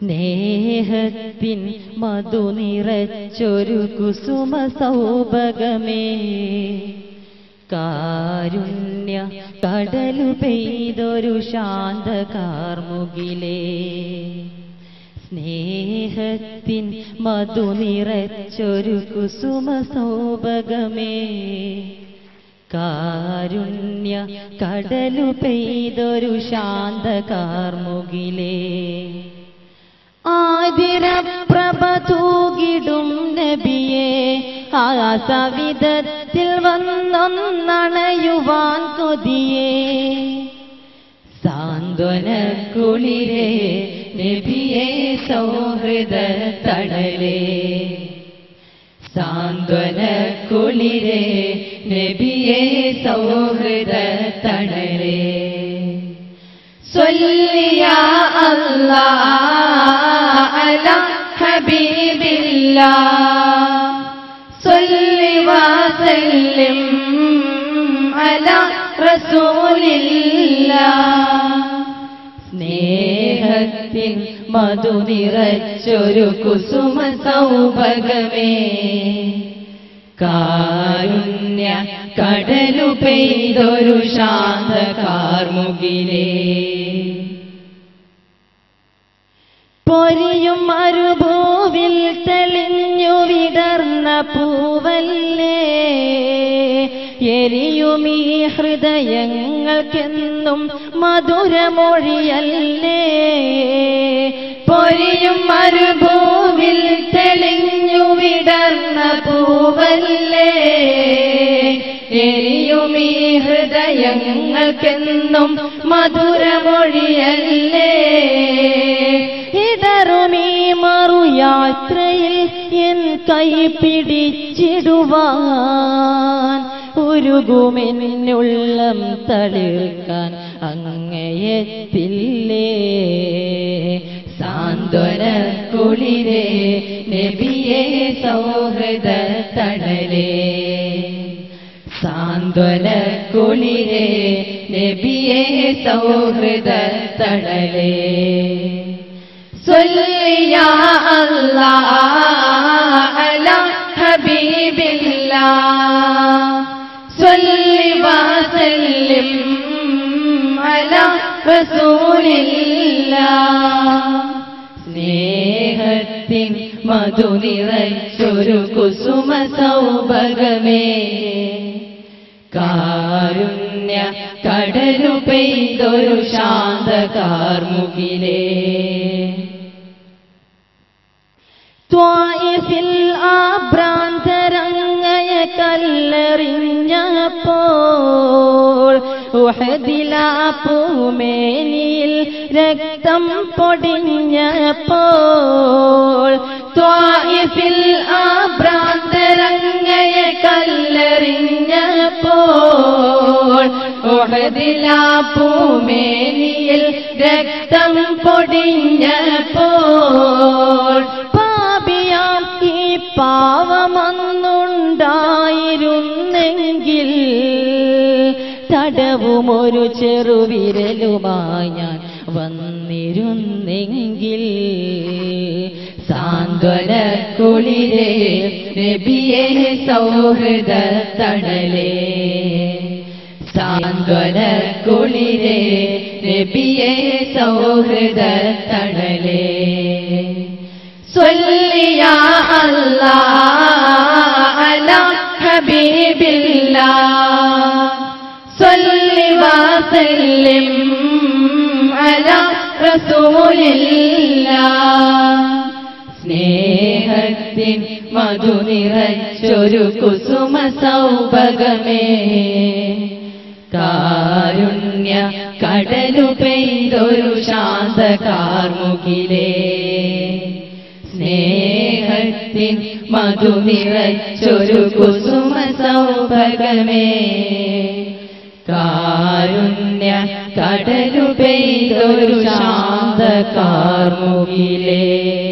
സ്നേഹത്തിൻ മധു നിറച്ചൊരു കുസുമ സൗഭഗമേ കാരുണ്യ കടലു പെയ്തൊരു ശാന്ത കാർമുകിലേ സ്നേഹത്തിൻ മധു നിറച്ചൊരു കുസുമ സൗഭഗമേ കാരുണ്യ കടലു പെയ്തൊരു ശാന്ത കാർമുകിലേ ആതിരപ്രഭ തൂകിടും നബിയെ ആ സവിധത്തിൽ വന്നൊന്നണയുവാൻ കൊതിയേ സാന്ത്വന കുളിരേ നബിയെ സൗഹൃദ തടലേ സാന്ത്വന കുളിരേ നബിയെ സൗഹൃദ തടലേ صل يا الله على حبيب الله صل وسلم على رسول الله സ്നേഹത്തിൻ മധു നിറച്ചൊരു കുസുമ സൗഭഗമേ കാരുണ്യ കടലു പെയ്തൊരു ശാന്ത കാർമുകിലേ പൊരിയും മരുഭൂവിൽ തെളിഞ്ഞു വിടർന്ന പൂവല്ലേ എരിയുമീ ഹൃദയങ്ങൾക്കെന്നും മധുരമൊഴിയല്ലേ പൊരിയും മരുഭൂവിൽ തെളിഞ്ഞു വിടർന്ന പൂവല്ലേ എരിയുമീ ഹൃദയങ്ങൾക്കെന്നും മധുരമൊഴിയല്ലേ ഇടറുമീ മറുയാത്രയിൽ എൻ കൈ പിടിച്ചിടുവാൻ ഉരുകുമെന്നുള്ളം തളിർക്കാൻ അങ്ങയെത്തില്ലേ സാന്ത്വന കുളിരേ നബിയെ സൗഹൃദ തടലേ സാന്ത്വന കുളിരേ നബിയെ സൗഹൃദ തടലേ صل يا الله على حبيب الله صل وسلم على رسول الله സ്നേഹത്തിൻ മധു നിറച്ചൊരു കുസുമ സൗഭഗമേ കാരുണ്യ കടലു പെയ്തൊരു ശാന്ത കാർമുകിലേ ത്വായിഫിൽ ആ ഭ്രാന്തരങ്ങയ കല്ലെറിഞ്ഞപ്പോൾ ഉഹദിലാ പൂമേനിയിൽ രക്തം പൊടിഞ്ഞപ്പോൾ ത്വായിഫിൽ ആ ഭ്രാന്തരങ്ങയ കല്ലെറിഞ്ഞപ്പോൾ ഉഹദിലാ പൂമേനിയിൽ രക്തം പൊടിഞ്ഞപ്പോൾ പാപിയാം ഈ പാവമൊന്നുണ്ടായിരുന്നെങ്കിൽ തടവും ഒരു ചെറുവിരലുമായി ഞാൻ വന്നിരുന്നെങ്കിൽ സാന്ത്വന കുളിരേ നബിയെ സൗഹൃദ തടലേ സാന്ത്വന കുളിരേ നബിയെ സൗഹൃദ തടലേ صل يا الله على حبيب الله صل وسلم على رسول الله സ്നേഹത്തിൻ മധു നിറച്ചൊരു കുസുമ സൗഭഗമേ കാരുണ്യ കടലു പെയ്തൊരു ശാന്ത കാർമുകിലേ സ്നേഹത്തിൻ മധു നിറച്ചൊരു കുസുമ സൗഭഗമേ കാരുണ്യ കടലു പെയ്തൊരു ശാന്ത കാർമുകിലേ